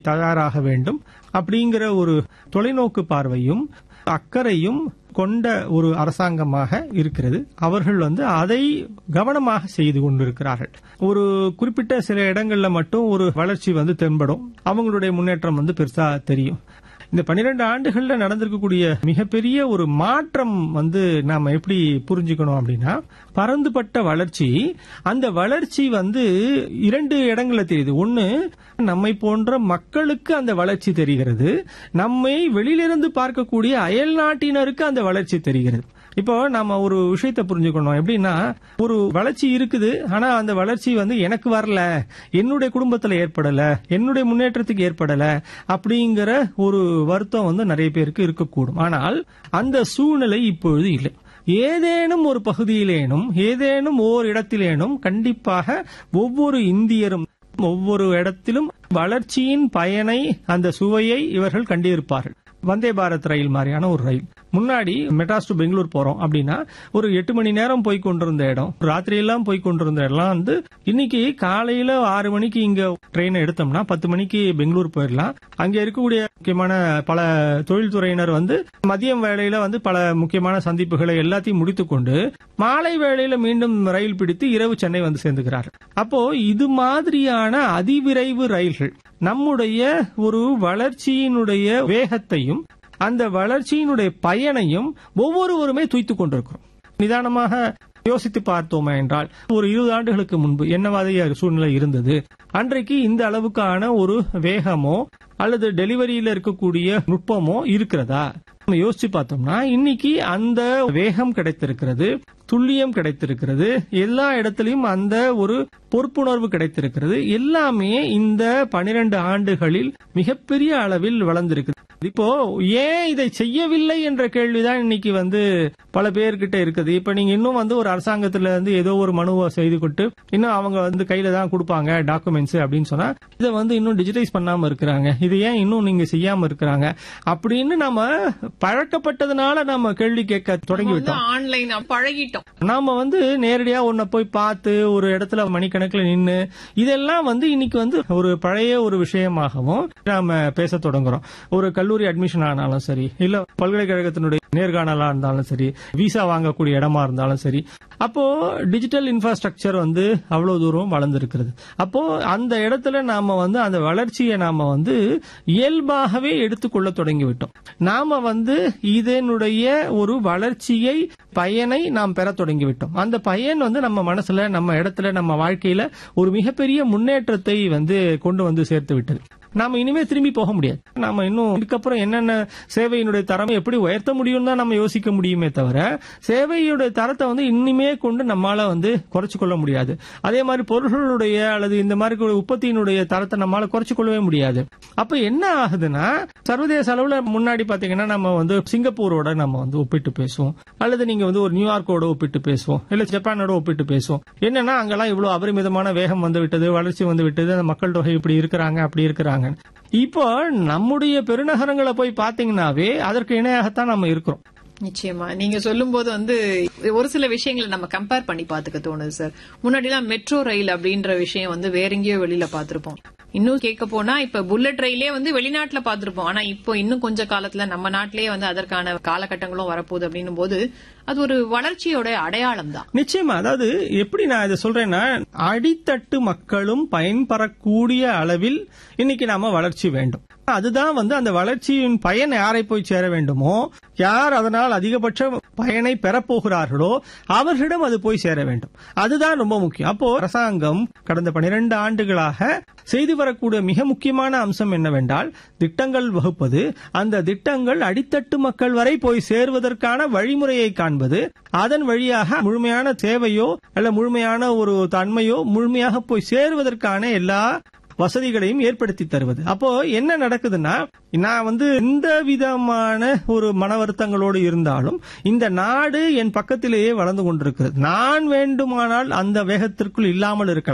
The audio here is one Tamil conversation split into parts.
தயாராக வேண்டும் அப்படிங்கிற ஒரு தொலைநோக்கு பார்வையும் அக்கறையும் கொண்ட ஒரு அரசாங்கமாக இருக்கிறது அவர்கள் வந்து அதை கவனமாக செய்து கொண்டிருக்கிறார்கள் ஒரு குறிப்பிட்ட சில இடங்கள்ல மட்டும் ஒரு வளர்ச்சி வந்து தென்படும் அவங்களுடைய முன்னேற்றம் வந்து பெருசா தெரியும் இந்த பன்னிரண்டு ஆண்டுகள்ல நடந்திருக்கக்கூடிய மிகப்பெரிய ஒரு மாற்றம் வந்து நாம எப்படி புரிஞ்சுக்கணும் அப்படின்னா பறந்துபட்ட வளர்ச்சி அந்த வளர்ச்சி வந்து இரண்டு இடங்கள்ல தெரியுது ஒன்னு நம்மை போன்ற மக்களுக்கு அந்த வளர்ச்சி தெரிகிறது நம்மை வெளியிலிருந்து பார்க்கக்கூடிய அயல் நாட்டினருக்கு அந்த வளர்ச்சி தெரிகிறது இப்போ நாம ஒரு விஷயத்தை புரிஞ்சுக்கணும் எப்படின்னா ஒரு வளர்ச்சி இருக்குது ஆனா அந்த வளர்ச்சி வந்து எனக்கு வரல என்னுடைய குடும்பத்துல ஏற்படல என்னுடைய முன்னேற்றத்துக்கு ஏற்படல அப்படிங்கிற ஒரு வருத்தம் வந்து நிறைய பேருக்கு இருக்கக்கூடும் ஆனால் அந்த சூழ்நிலை இப்பொழுது இல்லை ஏதேனும் ஒரு பகுதியிலேனும் ஏதேனும் ஓர் இடத்திலேனும் கண்டிப்பாக ஒவ்வொரு இந்தியரும் ஒவ்வொரு இடத்திலும் வளர்ச்சியின் பயனை அந்த சுவையை இவர்கள் கண்டிருப்பார்கள் வந்தே பாரத் ரயில் மாதிரியான ஒரு ரயில் முன்னாடி மெட்ராஸ் டு பெங்களூர் போறோம் அப்படின்னா ஒரு எட்டு மணி நேரம் போய் கொண்டிருந்த இடம் ராத்திரி எல்லாம் போய் கொண்டிருந்த இடம் வந்து இன்னைக்கு காலையில ஆறு மணிக்கு இங்க ட்ரெயினை எடுத்தோம்னா பத்து மணிக்கு பெங்களூர் போயிடலாம் அங்க இருக்கக்கூடிய முக்கியமான பல தொழில்துறையினர் வந்து மதியம் வேளையில வந்து பல முக்கியமான சந்திப்புகளை எல்லாத்தையும் முடித்துக்கொண்டு மாலை வேளையில மீண்டும் ரயில் பிடித்து இரவு சென்னை வந்து சேர்ந்துக்கிறார்கள் அப்போ இது மாதிரியான அதிவிரைவு ரயில்கள் நம்முடைய ஒரு வளர்ச்சியினுடைய வேகத்தையும் அந்த வளர்ச்சியினுடைய பயனையும் ஒவ்வொருவருமே துய்த்துக் கொண்டிருக்கிறோம் நிதானமாக யோசித்து பார்த்தோமே என்றால் ஒரு இருபது ஆண்டுகளுக்கு முன்பு என்ன மாதிரியான சூழ்நிலை இருந்தது அன்றைக்கு இந்த அளவுக்கான ஒரு வேகமோ அல்லது டெலிவரியில இருக்கக்கூடிய நுட்பமோ இருக்கிறதா நம்ம யோசிச்சு பார்த்தோம்னா இன்னைக்கு அந்த வேகம் கிடைத்திருக்கிறது துல்லியம் கிடைத்திருக்கிறது எல்லா இடத்திலையும் அந்த ஒரு பொறுப்புணர்வு கிடைத்திருக்கிறது எல்லாமே இந்த பனிரெண்டு ஆண்டுகளில் மிகப்பெரிய அளவில் வளர்ந்திருக்கு இப்போ ஏன் இதை செய்யவில்லை என்ற கேள்விதான் இன்னைக்கு வந்து பல பேர்கிட்ட இருக்குது இப்ப நீங்க இன்னும் வந்து ஒரு அரசாங்கத்துல இருந்து ஏதோ ஒரு மனுவை செய்து கொண்டு இன்னும் அவங்க வந்து கையில தான் கொடுப்பாங்க டாக்குமெண்ட்ஸ் அப்படின்னு சொன்னா இதை வந்து இன்னும் டிஜிட்டைஸ் பண்ணாம இருக்கிறாங்க இது ஏன் இன்னும் நீங்க செய்யாம இருக்கிறாங்க அப்படின்னு நம்ம பழக்கப்பட்டதுனால நம்ம கேள்வி கேட்க தொடங்கி விட்டோம் ஆன்லைன் பழகிட்டோம் நாம வந்து நேரடியா உன்னை போய் பார்த்து ஒரு இடத்துல மணிக்கணக்கில் நின்னு இதெல்லாம் வந்து இன்னைக்கு வந்து ஒரு பழைய ஒரு விஷயமாகவும் நாம பேச தொடங்குறோம் ஒரு கல்லூரி அட்மிஷன் ஆனாலும் சரி இல்ல பல்கலைக்கழகத்தினுடைய நேர்காணலா இருந்தாலும் சரி விசா வாங்கக்கூடிய இடமா இருந்தாலும் சரி அப்போ டிஜிட்டல் இன்ஃப்ராஸ்ட்ரக்சர் வந்து அவ்வளவு தூரம் வளர்ந்திருக்கிறது அப்போ அந்த இடத்துல நாம வந்து அந்த வளர்ச்சியை நாம வந்து இயல்பாகவே எடுத்துக்கொள்ள தொடங்கிவிட்டோம் நாம வந்து இதனுடைய ஒரு வளர்ச்சியை பயனை நாம் பெற தொடங்கிவிட்டோம் அந்த பயன் வந்து நம்ம மனசுல நம்ம இடத்துல நம்ம வாழ்க்கையில ஒரு மிகப்பெரிய முன்னேற்றத்தை வந்து கொண்டு வந்து சேர்த்து விட்டது நாம இனிமே திரும்பி போக முடியாது நாம இன்னும் இதுக்கப்புறம் என்னென்ன சேவையினுடைய தரமை எப்படி உயர்த்த முடியும் தான் நம்ம யோசிக்க முடியுமே தவிர சேவையுடைய தரத்தை வந்து இனிமே கொண்டு நம்மால வந்து குறைச்சு கொள்ள முடியாது அதே மாதிரி பொருள்களுடைய அல்லது இந்த மாதிரி ஒரு உற்பத்தியினுடைய தரத்தை நம்மால குறைச்சு கொள்ளவே முடியாது அப்ப என்ன ஆகுதுன்னா சர்வதேச அளவுல முன்னாடி பாத்தீங்கன்னா நம்ம வந்து சிங்கப்பூரோட நம்ம வந்து ஒப்பிட்டு பேசுவோம் அல்லது நீங்க வந்து ஒரு நியூயார்க்கோட ஒப்பிட்டு பேசுவோம் இல்ல ஜப்பானோட ஒப்பிட்டு பேசுவோம் என்னன்னா அங்கெல்லாம் இவ்வளவு அபரிமிதமான வேகம் வந்து விட்டது வளர்ச்சி வந்து விட்டது அந்த மக்கள் தொகை இப்படி இருக்கிறாங்க அப்படி இருக்கிறாங்க இப்போ நம்முடைய பெருநகரங்களை போய் பாத்தீங்கன்னாவே அதற்கு இணையாகத்தான் நம்ம இருக்கிறோம் நிச்சயமா நீங்க சொல்லும்போது வந்து ஒரு சில விஷயங்களை நம்ம கம்பேர் பண்ணி பாத்துக்க தோணுது சார் முன்னாடி எல்லாம் மெட்ரோ ரயில் அப்படின்ற விஷயம் வந்து வேற எங்கேயோ வெளியில பாத்திருப்போம் இன்னும் கேட்க போனா இப்ப புல்லட் ரயிலே வந்து வெளிநாட்டுல பாத்திருப்போம் ஆனா இப்போ இன்னும் கொஞ்ச காலத்துல நம்ம நாட்டிலேயே வந்து அதற்கான காலகட்டங்களும் வரப்போகுது அப்படின்னும் போது அது ஒரு வளர்ச்சியோட அடையாளம் தான் நிச்சயமா அதாவது எப்படி நான் இதை சொல்றேன்னா அடித்தட்டு மக்களும் பயன்பெறக்கூடிய அளவில் இன்னைக்கு நாம வளர்ச்சி வேண்டும் அதுதான் வந்து அந்த வளர்ச்சியின் பயன் யாரை போய் சேர வேண்டுமோ யார் அதனால் அதிகபட்ச பயனை பெறப்போகிறார்களோ அவர்களிடம் அது போய் சேர வேண்டும் அதுதான் ரொம்ப முக்கியம் அப்போ அரசாங்கம் கடந்த பனிரெண்டு ஆண்டுகளாக செய்து வரக்கூடிய மிக முக்கியமான அம்சம் என்னவென்றால் திட்டங்கள் வகுப்பது அந்த திட்டங்கள் அடித்தட்டு மக்கள் வரை போய் சேர்வதற்கான வழிமுறையை காண்பது அதன் வழியாக முழுமையான சேவையோ அல்ல முழுமையான ஒரு தன்மையோ முழுமையாக போய் சேருவதற்கான எல்லா வசதிகளையும் ஏற்படுத்தி தருவது அப்போ என்ன நடக்குதுன்னா நான் வந்து எந்த விதமான ஒரு மன வருத்தங்களோடு இருந்தாலும் இந்த நாடு என் பக்கத்திலேயே வளர்ந்து கொண்டிருக்கிறது நான் வேண்டுமானால் அந்த வேகத்திற்குள் இல்லாமல் இருக்கலாம்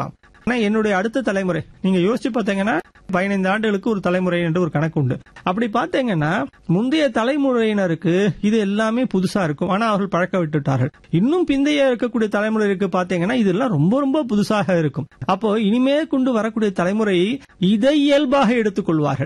ஆனா என்னுடைய அடுத்த தலைமுறை நீங்க யோசிச்சு பார்த்தீங்கன்னா பதினைந்து ஆண்டுகளுக்கு ஒரு தலைமுறை என்று ஒரு கணக்கு உண்டு அப்படி பார்த்தீங்கன்னா முந்தைய தலைமுறையினருக்கு இது எல்லாமே புதுசா இருக்கும் ஆனா அவர்கள் பழக்க விட்டுட்டார்கள் இன்னும் பிந்தைய இருக்கக்கூடிய தலைமுறைக்கு பார்த்தீங்கன்னா இதெல்லாம் ரொம்ப ரொம்ப புதுசாக இருக்கும் அப்போ இனிமே கொண்டு வரக்கூடிய தலைமுறை இதை இயல்பாக எடுத்துக்கொள்வார்கள்